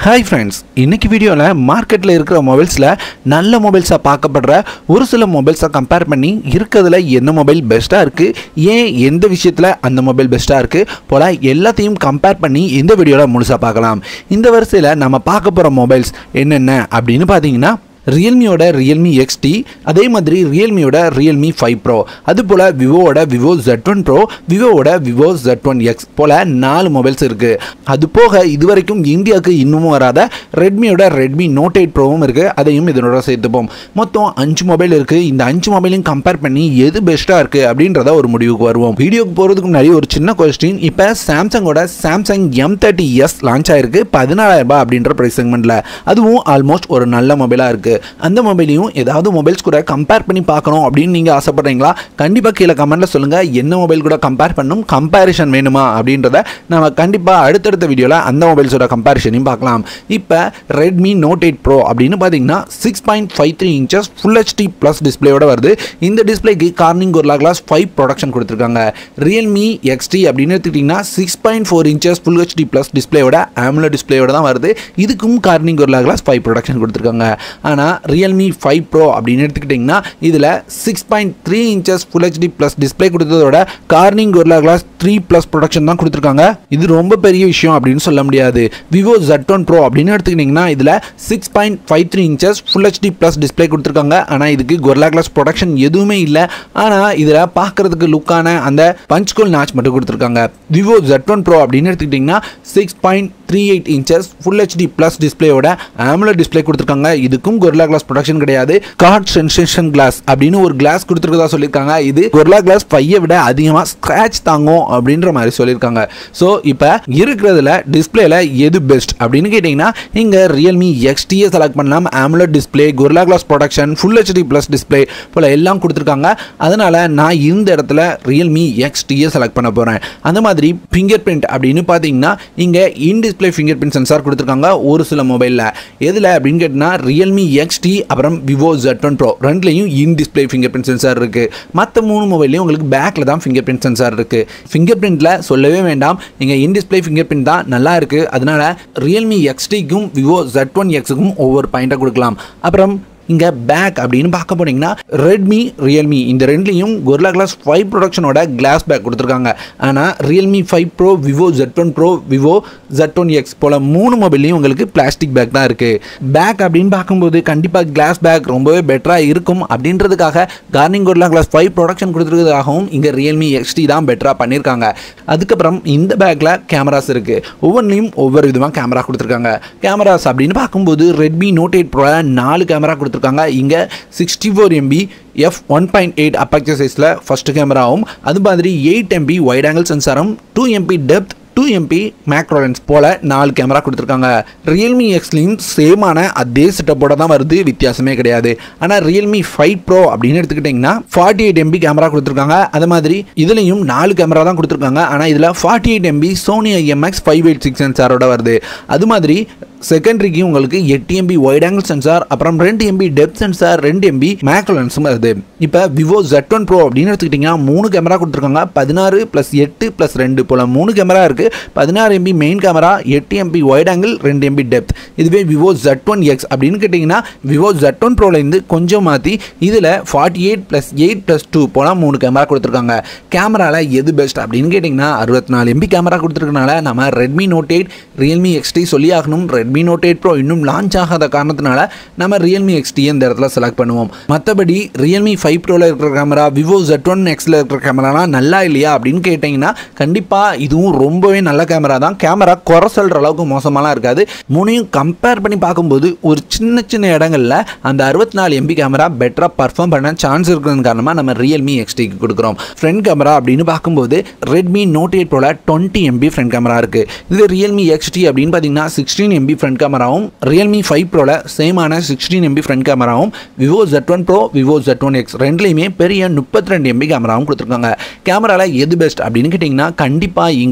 hi friends இன்னைக்கு வீடியோவில் மார்க்கெட்டில் இருக்கிற மொபைல்ஸில் நல்ல மொபைல்ஸாக பார்க்கப்படுற ஒரு சில மொபைல்ஸை கம்பேர் பண்ணி இருக்கிறதுல எந்த மொபைல் பெஸ்ட்டாக இருக்குது ஏன் எந்த விஷயத்தில் அந்த மொபைல் பெஸ்ட்டாக இருக்குது போல் எல்லாத்தையும் கம்பேர் பண்ணி இந்த வீடியோவில் முழுசாக பார்க்கலாம் இந்த வரிசையில் நம்ம பார்க்க போகிற மொபைல்ஸ் என்னென்ன அப்படின்னு பார்த்தீங்கன்னா ரியல்மியோட ரியல்மி எக்ஸ்டி அதே மாதிரி ரியல்மியோட ரியல்மி ஃபைவ் ப்ரோ அது போல் விவோவோட விவோ ஜெட் ஒன் ப்ரோ விவோவோட விவோ ஜெட் ஒன் எக்ஸ் போல் நாலு மொபைல்ஸ் இருக்குது அது போக இதுவரைக்கும் இந்தியாவுக்கு இன்னமும் வராத ரெட்மியோட ரெட்மி நோட் எயிட் ப்ரோவும் இருக்குது அதையும் இதனோட சேர்த்துப்போம் மொத்தம் அஞ்சு மொபைல் இருக்குது இந்த அஞ்சு மொபைலையும் கம்பேர் பண்ணி எது பெஸ்ட்டாக இருக்குது அப்படின்றத ஒரு முடிவுக்கு வருவோம் வீடியோக்கு போகிறதுக்கு முன்னாடி ஒரு சின்ன கொஸ்டின் இப்போ சாம்சங்கோட Samsung M thirty S launch ஆயிருக்கு பதினாலாயிரம் ரூபாய் அப்படின்ற ப்ரைஸ் செக்மெண்ட்டில் அதுவும் ஆல்மோஸ்ட் ஒரு நல்ல மொபைலாக இருக்குது அந்த மொபைலையும் ஏதாவது மொபைல்ஸ் கூட கம்பேர் பண்ணி பார்க்கணும் அப்படின்னு நீங்கள் ஆசைப்படுறீங்களா கண்டிப்பாக கீழே கமெண்ட்டில் சொல்லுங்கள் என்ன மொபைல் கூட கம்பேர் பண்ணும் கம்பேரிஷன் வேணுமா அப்படின்றத நம்ம கண்டிப்பாக அடுத்தடுத்த வீடியோவில் அந்த மொபைல்ஸோட கம்பேரிஷனையும் பார்க்கலாம் இப்போ ரெட்மி நோட் எயிட் ப்ரோ அப்படின்னு பார்த்தீங்கன்னா six point five three inches full HD plus டிஸ்பிளேயோட வருது இந்த டிஸ்பிளேக்கு கார்னிங் ஒரு கிளாஸ் ஃபைவ் ப்ரொடக்ஷன் கொடுத்துருக்காங்க ரியல்மி எக்ஸ்டி அப்படின்னு எடுத்துக்கிட்டிங்கன்னா six point four inches full HD plus டிஸ்பிளேயோட ஆம்ல டிஸ்பிளேயோட தான் வருது இதுக்கும் கார்னிங் ஒரு கிளாஸ் ஃபைவ் ப்ரொடக்ஷன் கொடுத்துருக்காங்க ஆனால் ரியல்மி ஃபைவ் ப்ரோ அப்படின்னு எடுத்துக்கிட்டிங்கன்னா இதில் six point three inches full HD plus display கொடுத்ததோட கார்னிங் ஒரு கிளாஸ் த்ரீ ப்ளஸ் ப்ரொடக்ஷன் தான் கொடுத்துருக்காங்க இது ரொம்ப பெரிய விஷயம் அப்படின்னு சொல்ல முடியாது விவோ ஜெட் ஒன் ப்ரோ அப்படின்னு எடுத்துக்கிட்டிங்கன்னா இதில் six point five three inches full HD plus display கொடுத்துருக்காங்க ஆனால் இதுக்கு கொர்லா கிளாஸ் ப்ரொடக்ஷன் எதுவுமே இல்லை ஆனால் இதில் பார்க்குறதுக்கு லுக்கான அந்த பஞ்ச்கோல் நாச் மட்டும் கொடுத்துருக்காங்க விவோ ஜெட் ஒன் ப்ரோ அப்படின்னு எடுத்துக்கிட்டிங்கன்னா six point three eight inches full HD plus டிஸ்பிளேயோட ஆம்ல டிஸ்பிளே கொடுத்துருக்காங்க இதுக்கும் கொர்லா கிளாஸ் ப்ரொடக்ஷன் கிடையாது கார்ட் சென்சேஷன் கிளாஸ் அப்படின்னு ஒரு கிளாஸ் கொடுத்துருக்கதா சொல்லியிருக்காங்க இது கொர்லா கிளாஸ் ஃபையை விட அதிகமாக ஸ்க்ராட்ச் தாங்கும் அப்படின்ற மாதிரி சொல்லியிருக்காங்க ஸோ இப்போ இருக்கிறதுல டிஸ்பிளேல எது பெஸ்ட் அப்படின்னு கேட்டிங்கன்னா இங்கே ரியல்மி எக்ஸ்டியை செலக்ட் பண்ணலாம் AMOLED display Gorilla glass protection full HD plus display போல் எல்லாம் கொடுத்துருக்காங்க அதனால் நான் இந்த இடத்துல ரியல்மி எக்ஸ்டியை செலக்ட் பண்ண போகிறேன் அந்த மாதிரி ஃபிங்கர் பிரிண்ட் அப்படின்னு பார்த்தீங்கன்னா இங்கே in display fingerprint sensor கொடுத்துருக்காங்க ஒரு சில மொபைலில் எதில் அப்படின்னு கேட்டிங்கன்னா ரியல்மி எக்ஸ்டி அப்புறம் விவோ ஜெட் ஒன் ப்ரோ ரெண்டுலேயும் in display fingerprint sensor இருக்குது மற்ற மூணு மொபைல்லையும் உங்களுக்கு பேக்கில் தான் ஃபிங்கர் பிரிண்ட் சென்சார் இருக்குது ஃபிங்கர் பிரிண்ட்டில் சொல்லவே வேண்டாம் இங்கே இன் டிஸ்பிளே ஃபிங்கர் பிரிண்ட் தான் நல்லா இருக்குது அதனால ரியல்மி எக்ஸ்டிக்கும் விவோ ஜெட் ஒன் எக்ஸுக்கும் ஒவ்வொரு பாயிண்ட்டாக கொடுக்கலாம் அப்புறம் இங்கே பேக் அப்படின்னு பார்க்க போனீங்கன்னா ரெட்மி ரியல்மி இந்த ரெண்டுலேயும் கொர்லா கிளாஸ் ஃபைவ் ப்ரொடக்ஷனோட கிளாஸ் பேக் கொடுத்துருக்காங்க ஆனால் Realme five pro Vivo Z one pro Vivo Z one X போல் மூணு மொபைல்லையும் உங்களுக்கு பிளாஸ்டிக் பேக் தான் இருக்குது பேக் அப்படின்னு பார்க்கும்போது கண்டிப்பாக கிளாஸ் பேக் ரொம்பவே பெட்டராக இருக்கும் அப்படின்றதுக்காக Corning Gorilla glass five protection கொடுத்துருக்கிறதாகவும் இங்கே ரியல்மி எக்ஸ்டி தான் பெட்டராக பண்ணியிருக்காங்க அதுக்கப்புறம் இந்த பேக்கில் கேமராஸ் இருக்குது ஒவ்வொன்றிலையும் ஒவ்வொரு விதமாக கேமரா கொடுத்துருக்காங்க கேமராஸ் அப்படின்னு பார்க்கும்போது ரெட்மி நோட் எயிட் ப்ரோ நாலு கேமரா கொடுத்துருக்காங்க இங்கே sixty four MP F one point eight aperture சைஸில் ஃபஸ்ட்டு கேமராவும் அது மாதிரி எயிட் எம்பி வைட் ஆங்கிள் சென்சாரும் two MP depth two MP macro lens போல் நாலு கேமரா கொடுத்துருக்காங்க ரியல்மி எக்ஸ்லையும் சேமான அதே செட்டப்போட தான் வருது வித்தியாசமே கிடையாது ஆனால் ரியல்மி ஃபைவ் ப்ரோ அப்படின்னு எடுத்துக்கிட்டிங்கன்னா ஃபார்ட்டி எயிட் எம்பி கேமரா கொடுத்துருக்காங்க அது மாதிரி இதுலேயும் நாலு கேமரா தான் கொடுத்துருக்காங்க ஆனால் இதில் forty eight MP Sony IMX five eight six சென்சாரோட வருது அது மாதிரி செகண்டரிக்கு உங்களுக்கு எட்டு எம்பி வைட் ஆங்கிள் சென்சார் அப்புறம் ரெண்டு எம்பி டெப்த் சென்சார் ரெண்டு எம்பி மேக்ரோ லென்ஸும் வருது இப்போ விவோ ஜெட் ஒன் ப்ரோ அப்படின்னு எடுத்துக்கிட்டிங்கன்னா மூணு கேமரா கொடுத்துருக்காங்க பதினாறு ப்ளஸ் எட்டு ப்ளஸ் ரெண்டு போல் மூணு கேமரா இருக்குது பதினாறு எம்பி மெயின் கேமரா எட்டு எம்பி வைட் ஆங்கிள் ரெண்டு எம்பி டெப்த் இதுவே விவோ ஜெட் ஒன் எக்ஸ் அப்படின்னு கேட்டிங்கன்னா விவோ ஜெட் ஒன் ப்ரோலேருந்து கொஞ்சம் மாற்றி இதில் forty eight plus eight plus two போல் மூணு கேமரா கொடுத்துருக்காங்க கேமராவில் எது பெஸ்ட் அப்படின்னு கேட்டிங்கன்னா அறுபத்தி நாலு எம்பி கேமரா கொடுத்துருக்கனால நம்ம Redmi note eight Realme XT சொல்லி ஆகணும் ரெட்மி நோட் எயிட் ப்ரோ இன்னும் லான்ச் ஆகாத காரணத்தினால நம்ம ரியல்மி எக்ஸ்டி இந்த இடத்துல செலக்ட் பண்ணுவோம் மற்றபடி ரியல்மி ஃபைவ் ப்ரோவில் இருக்கிற கேமரா விவோ ஜெட் ஒன் எக்ஸில் இருக்கிற கேமராலாம் நல்லா இல்லையா அப்படின்னு கேட்டிங்கன்னா கண்டிப்பாக இதுவும் ரொம்பவே நல்ல கேமரா தான் கேமரா குறை சொல்கிற அளவுக்கு மோசமாலாம் இருக்காது மூணையும் கம்பேர் பண்ணி பார்க்கும்போது ஒரு சின்ன சின்ன இடங்களில் அந்த அறுபத்தி நாலு எம்பி கேமரா பெட்டராக பர்ஃபார்ம் பண்ண சான்ஸ் இருக்கிறது காரணமாக நம்ம ரியல்மி எக்ஸ்டிக்கு கொடுக்குறோம் ஃப்ரண்ட் கேமரா அப்படின்னு பார்க்கும்போது ரெட்மி நோட் எயிட் ப்ரோவில் டுவெண்ட்டி எம்பி ஃப்ரண்ட் கேமரா இருக்குது இது ரியல்மி எக்ஸ்டி அப்படின்னு பார்த்தீங்கன்னா சிக்ஸ்டீன் எம்பி ஃப்ரண்ட் கேமராவும் ரியல்மி ஃபைவ் ப்ரோவில் சேமான சிக்ஸ்டீன் எம்பி ஃப்ரண்ட் கேமராவும் Vivo Z one pro Vivo Z one X ரெண்டுலேயுமே பெரிய முப்பத்தி ரெண்டு எம்பி கேமராவும் கொடுத்துருக்காங்க கேமராவில் எது பெஸ்ட் அப்படின்னு கேட்டிங்கன்னா கண்டிப்பாக இங்கே நம்ம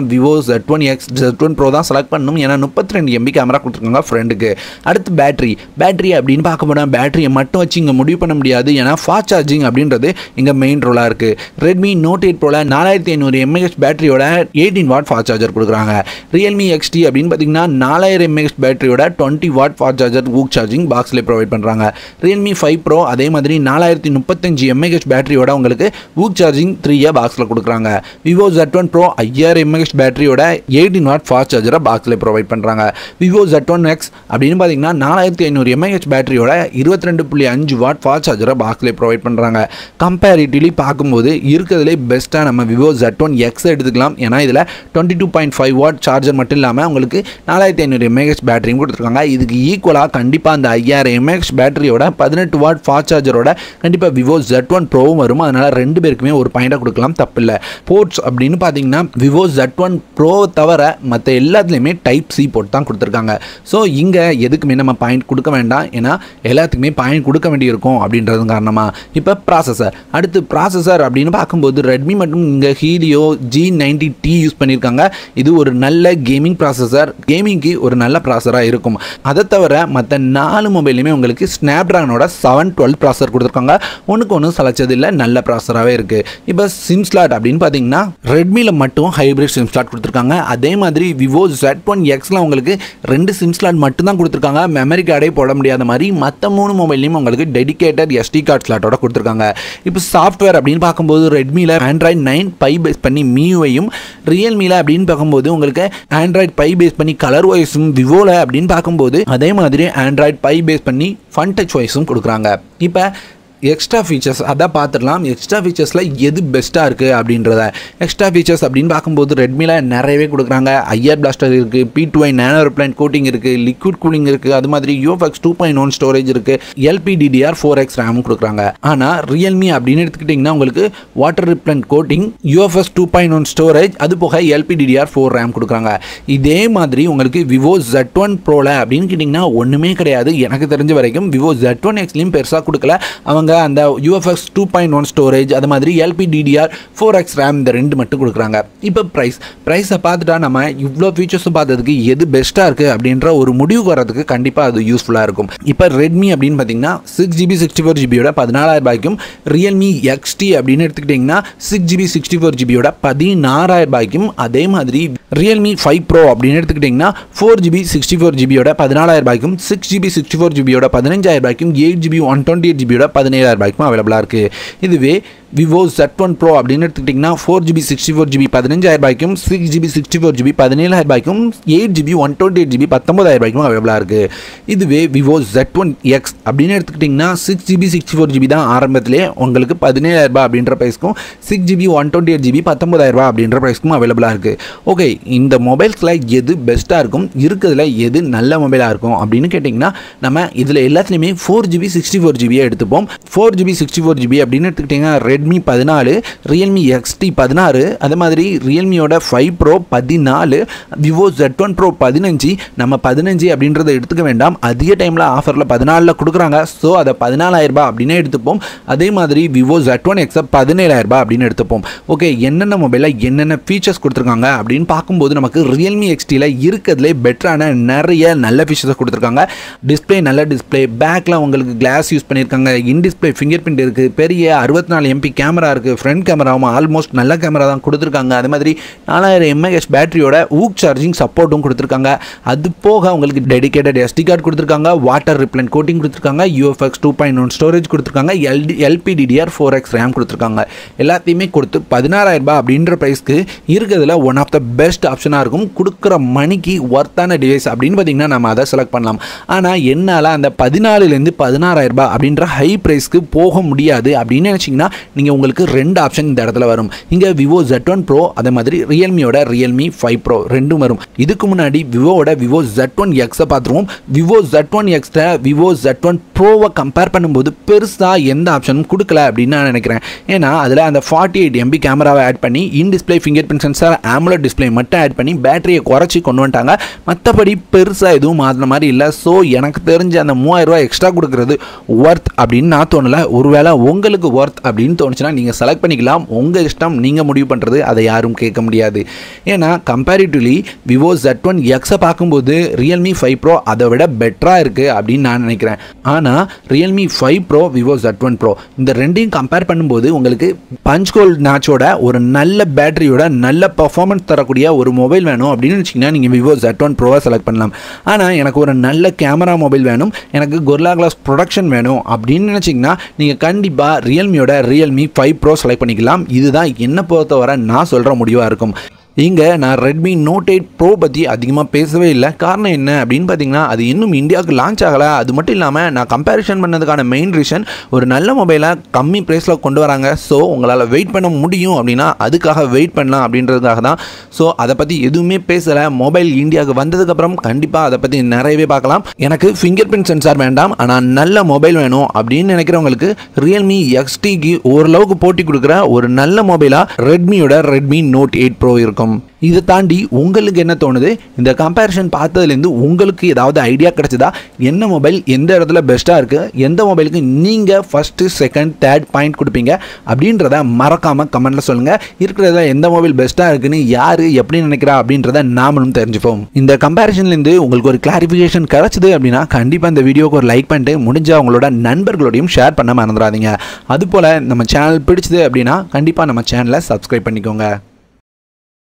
Vivo Z one X Z one pro தான் செலக்ட் பண்ணணும் ஏன்னா முப்பத்தி ரெண்டு எம்பி கேமரா கொடுத்துருக்காங்க ஃப்ரெண்டுக்கு அடுத்து பேட்டரி பேட்டரி அப்படின்னு பார்க்க போனால் பேட்டரியை மட்டும் வச்சு இங்கே முடிவு பண்ண முடியாது ஏன்னா ஃபாஸ்ட் சார்ஜிங் அப்படின்றது இங்கே மெயின் ரோலாக இருக்குது ரெட்மி நோட் எயிட் ப்ரோவில் நாலாயிரத்தி ஐநூறு எம்ஏஹெச் பேட்டரியோட எயிட்டீன் வாட் ஃபாஸ்ட் சார்ஜர் கொடுக்குறாங்க ரியல்மி எக்ஸ்டி அப்படின்னு பார்த்தீங்கன்னா நாலாயிரம் எம்ஏஹெச் பேட்டரியோட twenty watt fast charger VOOC charging பாக்ஸ்லேயே ப்ரொவைட் பண்ணுறாங்க ரியல்மி ஃபைவ் ப்ரோ அதே மாதிரி நாலாயிரத்தி முப்பத்தஞ்சு எம்ஏஹெச் பேட்டரியோட உங்களுக்கு ஊக் சார்ஜிங் த்ரீயாக பாக்ஸில் கொடுக்குறாங்க விவோ ஜெட் ஒன் ப்ரோ ஐயாயிரம் எம்ஏஹெச் பேட்டரியோட எயிட்டீன் வாட் ஃபாஸ்ட் சார்ஜரை பாக்ஸில் ப்ரொவைட் பண்ணுறாங்க விவோ ஜெட் ஒன் எக்ஸ் அப்படின்னு பார்த்தீங்கன்னா நாலாயிரத்தி ஐநூறு எம்ஏஹெச் பேட்டரியோட இருபத்தி ரெண்டு புள்ளி அஞ்சு வாட் ஃபாஸ்ட் சார்ஜரை பாக்ஸ்லேயே ப்ரொவைட் பண்ணுறாங்க கம்பேரிட்டிவ்லி பார்க்கும்போது இருக்கிறதுலே பெஸ்ட்டாக நம்ம விவோ ஜெட் ஒன் எக்ஸ் எடுத்துக்கலாம் ஏன்னா இதில் twenty two point five watt charger மட்டும் இல்லாமல் உங்களுக்கு நாலாயிரத்தி ஐநூறு எம்ஏஹெச் பேட்டரியும் கொடுத்துருக்காங்க இதுக்கு ஈக்குவலாக கண்டிப்பாக அந்த ஐயாயிரம் எம்ஏஹெச் பேட்டரியோட பதினெட்டு வாட் ஃபாஸ்ட் சார்ஜரோட கண்டிப்பாக விவோ ஜெட் ஒன் ப்ரோவும் வரும் அதனால் ரெண்டு பேருக்குமே ஒரு பாயிண்டாக கொடுக்கலாம் தப்பில்லை போர்ட்ஸ் அப்படின்னு பார்த்தீங்கன்னா விவோ ஜெட் ஒன் ப்ரோ தவிர மற்ற எல்லாத்துலேயுமே டைப் சி போட்டு தான் கொடுத்துருக்காங்க ஸோ இங்கே எதுக்குமே நம்ம பாயிண்ட் கொடுக்க வேண்டாம் ஏன்னா எல்லாத்துக்குமே பாயிண்ட் கொடுக்க வேண்டியிருக்கும் அப்படின்றது காரணமாக இப்போ ப்ராசஸர் அடுத்து ப்ராசஸர் அப்படின்னு பார்க்கும்போது ரெட்மி மற்றும் இங்கே Helio G ninety T use பண்ணியிருக்காங்க இது ஒரு நல்ல கேமிங் ப்ராசஸர் கேமிங்க்கு ஒரு நல்ல ப்ராசராக இருக்கும் அதை தவிர மற்ற நாலு மொபைலுமே உங்களுக்கு ஸ்னாப்ட்ராகனோட செவன் டுவெல் ப்ராசர் கொடுத்துருக்காங்க ஒன்றுக்கு ஒன்றும் சளைச்சது இல்லை நல்ல ப்ராசராகவே இருக்குது இப்போ சிம் ஸ்லாட் அப்படின்னு பார்த்தீங்கன்னா ரெட்மியில் மட்டும் ஹைப்ரிட் சிம் ஸ்லாட் கொடுத்துருக்காங்க அதே மாதிரி விவோ ஜெட் ஒன் எக்ஸில் உங்களுக்கு ரெண்டு சிம் ஸ்லாட் மட்டும் தான் கொடுத்துருக்காங்க மெமரி கார்டே போட முடியாத மாதிரி மற்ற மூணு மொபைல்லையும் உங்களுக்கு டெடிகேட்டட் எஸ்டி கார்டு ஸ்லாட்டோட கொடுத்துருக்காங்க இப்போ சாஃப்ட்வேர் அப்படின்னு பார்க்கும்போது ரெட்மியில் ஆண்ட்ராய்ட் நைன் பை பேஸ் பண்ணி மியூவையும் ரியல்மியில் அப்படின்னு பார்க்கும்போது உங்களுக்கு ஆண்ட்ராய்ட் பை பேஸ் பண்ணி கலர் வாய்ஸும் விவோவில் அப்படின்னு பார்க்கும்போது அதே மாதிரி ஆண்ட்ராய்ட் பை பேஸ் பண்ணி ஃபன் டச் வாய்ஸும் கொடுக்குறாங்க இப்போ எக்ஸ்ட்ரா ஃபீச்சர்ஸ் அதான் பார்த்துடலாம் எக்ஸ்ட்ரா ஃபீச்சர்ஸில் எது பெஸ்ட்டாக இருக்குது அப்படின்றத எக்ஸ்ட்ரா ஃபீச்சர்ஸ் அப்படின்னு பார்க்கும்போது ரெட்மியில் நிறையவே கொடுக்குறாங்க ஐஆர் பிளாஸ்டர் இருக்குது P two I nano repellent coating இருக்குது லிக்விட் கூலிங் இருக்குது அது மாதிரி UFS two point one storage இருக்குது எல்பிடிடிஆர் ஃபோர் எக்ஸ் ரேமும் கொடுக்குறாங்க ஆனால் ரியல்மி அப்படின்னு எடுத்துக்கிட்டிங்கன்னா உங்களுக்கு water repellent coating UFS two point one storage அது போக எல்பிடிடிஆர் ஃபோர் ரேம் கொடுக்குறாங்க இதே மாதிரி உங்களுக்கு விவோ ஜெட் ஒன் ப்ரோவில் அப்படின்னு கேட்டிங்கன்னா ஒன்றுமே கிடையாது எனக்கு தெரிஞ்ச வரைக்கும் விவோ ஜெட் ஒன் எக்ஸ்லையும் பெருசாக கொடுக்கல அவங்க அந்த UFS two point one storage அது மாதிரி எல்பிடிடிஆர் ஃபோர் எக்ஸ் ரேம் இந்த ரெண்டு மட்டும் கொடுக்குறாங்க இப்போ ப்ரைஸ் ப்ரைஸை பார்த்துட்டா நம்ம இவ்வளோ ஃபீச்சர்ஸும் பார்த்ததுக்கு எது பெஸ்ட்டாக இருக்குது அப்படின்ற ஒரு முடிவுக்கு வரதுக்கு கண்டிப்பாக அது யூஸ்ஃபுல்லாக இருக்கும் இப்போ ரெட்மி அப்படின்னு பார்த்தீங்கன்னா சிக்ஸ் ஜிபி சிக்ஸ்டி ஃபோர் ஜிபியோட பதினாலாயிரம் ரூபாய்க்கும் ரியல்மி எக்ஸ்டி அப்படின்னு எடுத்துக்கிட்டிங்கன்னா சிக்ஸ் ஜிபி சிக்ஸ்டி ஃபோர் ஜிபியோட பதினாறாயிரம் ரூபாய்க்கும் அதே மாதிரி ரியல்மி ஃபைவ் ப்ரோ அப்படின்னு எடுத்துக்கிட்டிங்கன்னா ஃபோர் ஜிபி சிக்ஸ்டி ஃபோர் ஜிபியோட பதினாலாயிரம் ரூபாய்க்கும் சிக்ஸ் ஜிபி சிக்ஸ்டி ஃபோர் ஜிபியோட பதினஞ்சாயிரம் ரூபாய்க்கும் eight GB one twenty eight ஜிபியோட பதினேழாயிரம் ரூபாய்க்கும் அவைலபிளாக இருக்குது இதுவே விவோ ஜெட் ஒன் ப்ரோ அப்படின்னு எடுத்துக்கிட்டிங்கன்னா four GB sixty four GB பதினஞ்சாயிரம் ரூபாய்க்கும் six GB sixty four GB பதினேழாயிரம் ரூபாய்க்கும் eight GB one twenty eight GB பத்தொம்பதாயிரம் ரூபாய்க்கும் அவைலபிளாக இருக்குது இதுவே விவோ ஜெட் ஒன் எக்ஸ் அப்படின்னு எடுத்துக்கிட்டிங்கன்னா six GB sixty four GB தான் ஆரம்பத்திலே உங்களுக்கு பதினேழாயிரம் ரூபாய் அப்படின்ற ப்ரைஸ்க்கும் six GB one twenty eight GB பத்தொம்பதாயிரம் ரூபாய் அப்படின்ற ப்ரைஸ்க்கும் அவைலபிளாக இருக்குது ஓகே இந்த மொபைல்ஸில் எது பெஸ்ட்டாக இருக்கும் இருக்கிறதுல எது நல்ல மொபைலாக இருக்கும் அப்படின்னு கேட்டிங்கன்னா நம்ம இதில் எல்லாத்துலேயுமே ஃபோர் ஜிபி சிக்ஸ்டி ஃபோர் ஜிபியை எடுத்துப்போம் four GB sixty four GB அப்படின்னு எடுத்துக்கிட்டிங்கன்னா ரெட்மி பதினாலு ரியல்மி எக்ஸ்டி பதினாறு அதே மாதிரி ரியல்மியோட ஃபைவ் ப்ரோ பதினாலு விவோ ஜெட் ஒன் ப்ரோ பதினஞ்சு நம்ம பதினஞ்சு அப்படின்றத எடுத்துக்க வேண்டாம் அதிக டைமில் ஆஃபரில் பதினாலில் கொடுக்குறாங்க ஸோ அதை பதினாலாயிரரூபா அப்படின்னே எடுத்துப்போம் அதே மாதிரி விவோ ஜெட் ஒன் எக்ஸை பதினேழாயிரரூபா அப்படின்னு எடுத்துப்போம் ஓகே என்னென்ன மொபைலில் என்னென்ன ஃபீச்சர்ஸ் கொடுத்துருக்காங்க அப்படின்னு பார்க்கும்போது நமக்கு ரியல்மி எக்ஸ்டியில் இருக்கிறதுலே பெட்டரான நிறைய நல்ல ஃபீச்சர்ஸ் கொடுத்துருக்காங்க டிஸ்பிளே நல்ல டிஸ்பிளே பேக்கில் உங்களுக்கு கிளாஸ் யூஸ் பண்ணியிருக்காங்க இன் டிஸ்பிளே ஃபிங்கர் பிரிண்ட் இருக்குது பெரிய அறுபத்தி நாலு எம்பி கேமரா இருக்குது ஃப்ரண்ட் கேமராவும் ஆல்மோஸ்ட் நல்ல கேமரா தான் கொடுத்துருக்காங்க அது மாதிரி நாலாயிரம் எம்ஏஹெச் பேட்டரியோட ஊக் சார்ஜிங் சப்போர்ட்டும் கொடுத்துருக்காங்க அது போக உங்களுக்கு டெடிகேட்டட் எஸ்டி கார்டு கொடுத்துருக்காங்க வாட்டர் ரிப்ளன் கோட்டிங் கொடுத்துருக்காங்க UFS two point one storage கொடுத்துருக்காங்க எல்டி எல்பிடிடிஆர் ஃபோர் எக்ஸ் ரேம் கொடுத்துருக்காங்க எல்லாத்தையுமே கொடுத்து பதினாறாயிரம் ரூபாய் அப்படின்ற ப்ரைஸ்க்கு இருக்கிறதுல ஒன் ஆஃப் த பெஸ்ட் ஆப்ஷனாக இருக்கும் கொடுக்குற மணிக்கு ஒர்த்தான டிவைஸ் அப்படின்னு பார்த்தீங்கன்னா நம்ம அதை செலக்ட் பண்ணலாம் ஆனால் என்னால் அந்த பதினாலுலேருந்து பதினாறாயிரம் ரூபாய் அப்படின்ற ஹை ப்ரைஸ்க்கு போக முடியாது அப்படின்னு நினச்சிங்கன்னா நீங்கள் உங்களுக்கு ரெண்டு ஆப்ஷன் இந்த இடத்துல வரும் இங்கே விவோ ஜெட் ஒன் ப்ரோ அதே மாதிரி ரியல்மியோட ரியல்மி ஃபைவ் ப்ரோ ரெண்டும் வரும் இதுக்கு முன்னாடி விவோவோட விவோ ஜெட் ஒன் எக்ஸை பார்த்துருவோம் விவோ ஜெட் ஒன் எக்ஸை விவோ ஜெட் ஒன் ப்ரோவை கம்பேர் பண்ணும்போது பெருசாக எந்த ஆப்ஷனும் கொடுக்கல அப்படின்னு நான் நினைக்கிறேன் ஏன்னா அதில் அந்த ஃபார்ட்டி எயிட் எம்பி கேமராவை ஆட் பண்ணி in display fingerprint sensor AMOLED display மட்டும் ஆட் பண்ணி பேட்டரியை குறைச்சி கொண்டு வந்துட்டாங்க மற்றபடி பெருசாக எதுவும் மாற்றின மாதிரி இல்லை ஸோ எனக்கு தெரிஞ்ச அந்த மூவாயிரம் ரூபாய் எக்ஸ்ட்ரா கொடுக்குறது ஒர்த் அப்படின்னு நான் தோணலை ஒருவேளை உங்களுக்கு ஒர்த் அப்படின்னு தோணுச்சு தோணுச்சுன்னா நீங்கள் செலக்ட் பண்ணிக்கலாம் உங்கள் இஷ்டம் நீங்கள் முடிவு பண்ணுறது அதை யாரும் கேட்க முடியாது ஏன்னா கம்பேரிட்டிவ்லி விவோ ஜெட் ஒன் எக்ஸை பார்க்கும்போது ரியல்மி ஃபைவ் ப்ரோ அதை விட பெட்டராக இருக்குது அப்படின்னு நான் நினைக்கிறேன் ஆனால் Realme five pro Vivo Z one pro இந்த ரெண்டையும் கம்பேர் பண்ணும்போது உங்களுக்கு பஞ்ச் கோல் நாச்சோட ஒரு நல்ல பேட்டரியோட நல்ல பர்ஃபார்மன்ஸ் தரக்கூடிய ஒரு மொபைல் வேணும் அப்படின்னு வச்சிங்கன்னா நீங்கள் விவோ ஜெட் ஒன் ப்ரோவை செலக்ட் பண்ணலாம் ஆனால் எனக்கு ஒரு நல்ல கேமரா மொபைல் வேணும் எனக்கு கொர்லா கிளாஸ் ப்ரொடக்ஷன் வேணும் அப்படின்னு நினச்சிங்கன்னா நீங்கள் கண்டிப்பாக ரியல்மியோட ரியல்மி ஃபைவ் ப்ரோ செலக்ட் பண்ணிக்கலாம் இதுதான் என்னை பொறுத்தவரை நான் சொல்கிற முடிவாக இருக்கும் இங்கே நான் ரெட்மி நோட் எயிட் ப்ரோ பற்றி அதிகமாக பேசவே இல்லை காரணம் என்ன அப்படின்னு பார்த்தீங்கன்னா அது இன்னும் இந்தியாவுக்கு லான்ச் ஆகலை அது மட்டும் இல்லாமல் நான் கம்பேரிஷன் பண்ணதுக்கான மெயின் ரீசன் ஒரு நல்ல மொபைலை கம்மி ப்ரைஸில் கொண்டு வராங்க ஸோ உங்களால் வெயிட் பண்ண முடியும் அப்படின்னா அதுக்காக வெயிட் பண்ணலாம் அப்படின்றதுக்காக தான் ஸோ அதை பற்றி எதுவுமே பேசலை மொபைல் இந்தியாவுக்கு வந்ததுக்கப்புறம் கண்டிப்பாக அதை பற்றி நிறையவே பார்க்கலாம் எனக்கு ஃபிங்கர் பிரிண்ட் சென்சார் வேண்டாம் ஆனால் நல்ல மொபைல் வேணும் அப்படின்னு நினைக்கிறவங்களுக்கு ரியல்மி எக்ஸ்டிக்கு ஓரளவுக்கு போட்டி கொடுக்குற ஒரு நல்ல மொபைலாக ரெட்மியோட ரெட்மி நோட் எயிட் ப்ரோ இருக்கும் இதை தாண்டி உங்களுக்கு என்ன தோணுது இந்த கம்பேரிஷன் பார்த்ததுலேருந்து உங்களுக்கு ஏதாவது ஐடியா கிடைச்சதா என்ன மொபைல் எந்த இடத்துல பெஸ்ட்டாக இருக்குது எந்த மொபைலுக்கு நீங்கள் ஃபஸ்ட்டு செகண்ட் தேர்ட் பாயிண்ட் கொடுப்பீங்க அப்படின்றத மறக்காமல் கமெண்ட்டில் சொல்லுங்கள் இருக்கிறதுல எந்த மொபைல் பெஸ்ட்டாக இருக்குன்னு யார் எப்படி நினைக்கிறா அப்படின்றத நாமளும் தெரிஞ்சுப்போம் இந்த கம்பேரிஷன்லேருந்து உங்களுக்கு ஒரு கிளாரிஃபிகேஷன் கிடச்சிது அப்படின்னா கண்டிப்பாக இந்த வீடியோக்கு ஒரு லைக் பண்ணிட்டு முடிஞ்ச அவங்களோட நண்பர்களோடையும் ஷேர் பண்ண மறந்துடாதீங்க அதுபோல் நம்ம சேனல் பிடிச்சது அப்படின்னா கண்டிப்பாக நம்ம சேனலை சப்ஸ்கிரைப் பண்ணிக்கோங்க